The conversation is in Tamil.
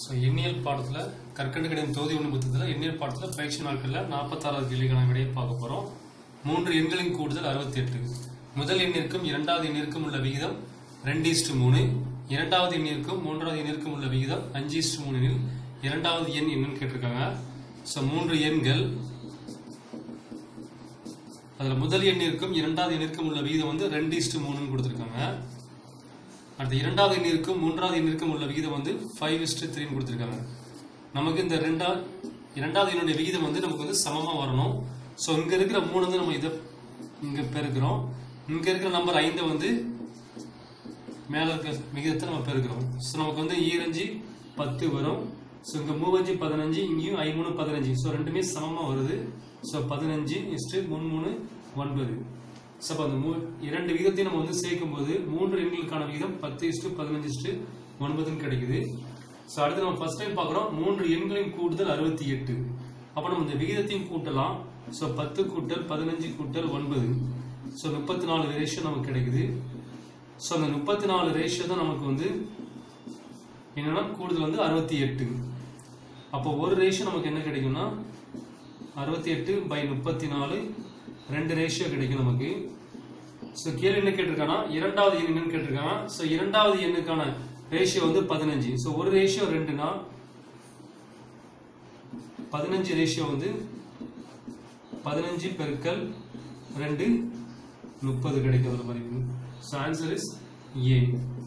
ஸோ எண்ணியல் பாடத்தில் கற்கண்டு கடிதம் தொகுதி ஒன்று புத்தகத்தில் எண்ணியல் பாடத்தில் பயிற்சி நாட்களில் நாற்பத்தாறாவது கேள்விக்கான விடையை பார்க்க போகிறோம் மூன்று எண்களின் கூடுதல் அறுபத்தி எட்டு முதல் எண்ணிற்கும் இரண்டாவது எண்ணிற்கும் உள்ள விகிதம் ரெண்டு இஸ்டு மூணு இரண்டாவது எண்ணிற்கும் மூன்றாவது எண்ணிற்கும் உள்ள விகிதம் அஞ்சு இஸ்டு மூணில் இரண்டாவது எண் என்னன்னு கேட்டிருக்காங்க ஸோ மூன்று எண்கள் அதில் முதல் எண்ணிற்கும் இரண்டாவது எண்ணிற்கும் உள்ள விகிதம் வந்து ரெண்டு இஸ்டு மூணுன்னு கொடுத்துருக்காங்க அடுத்து இரண்டாவது எண்ணிற்கும் மூன்றாவது எண்ணிற்கும் உள்ள விகிதம் வந்து ஃபைவ் இஸ்டு த்ரீன்னு கொடுத்துருக்காங்க நமக்கு இந்த ரெண்டா இரண்டாவது எண்ணுடைய விகிதம் வந்து நமக்கு வந்து சமமாக வரணும் ஸோ இங்கே இருக்கிற மூணு வந்து நம்ம இதை இங்கே பெருக்கிறோம் இங்கே இருக்கிற நம்பர் ஐந்தை வந்து மேலே இருக்க விகிதத்தை நம்ம பெருக்கிறோம் ஸோ நமக்கு வந்து ஈரஞ்சு பத்து வரும் ஸோ இங்கே மூவஞ்சு பதினஞ்சு இங்கேயும் ஐமூணு பதினஞ்சு ஸோ ரெண்டுமே சமமாக வருது ஸோ பதினஞ்சு இஸ்ட்டு மூணு மூணு ஒன்பது ஸோ அப்போ அந்த மூ இரண்டு விகிதத்தையும் நம்ம வந்து சேர்க்கும்போது மூன்று எண்களுக்கான விகிதம் பத்து இஸ்ட்டு பதினஞ்சு இஸ்ட்டு ஒன்பதுன்னு கிடைக்குது ஸோ அடுத்து நம்ம ஃபர்ஸ்ட் டைம் பார்க்குறோம் மூன்று எண்களின் கூடுதல் அறுபத்தி எட்டு அப்போ நம்ம இந்த விகிதத்தையும் கூட்டலாம் ஸோ பத்து கூட்டல் பதினஞ்சு கூட்டல் ஒன்பது ஸோ முப்பத்தி நாலு ரேஷியோ நமக்கு கிடைக்குது ஸோ அந்த முப்பத்தி நாலு ரேஷியோ தான் நமக்கு வந்து என்னன்னா கூடுதல் வந்து அறுபத்தி எட்டு அப்போ ஒரு ரேஷியோ நமக்கு என்ன கிடைக்கும்னா அறுபத்தி எட்டு பை முப்பத்தி நாலு ரெண்டு ரேஷியோ கிடைக்கும் நமக்கு ஸோ கேள்வி என்ன கேட்டிருக்காங்கன்னா இரண்டாவது எண் என்னன்னு கேட்டிருக்காங்க ஸோ இரண்டாவது எண்ணுக்கான ரேஷியோ வந்து பதினஞ்சு ஸோ ஒரு ரேஷியோ ரெண்டுனா பதினஞ்சு ரேஷியோ வந்து பதினஞ்சு பெருக்கல் ரெண்டு முப்பது கிடைக்கும் ஒரு மதிப்பு ஸோ ஆன்சர் இஸ் ஏ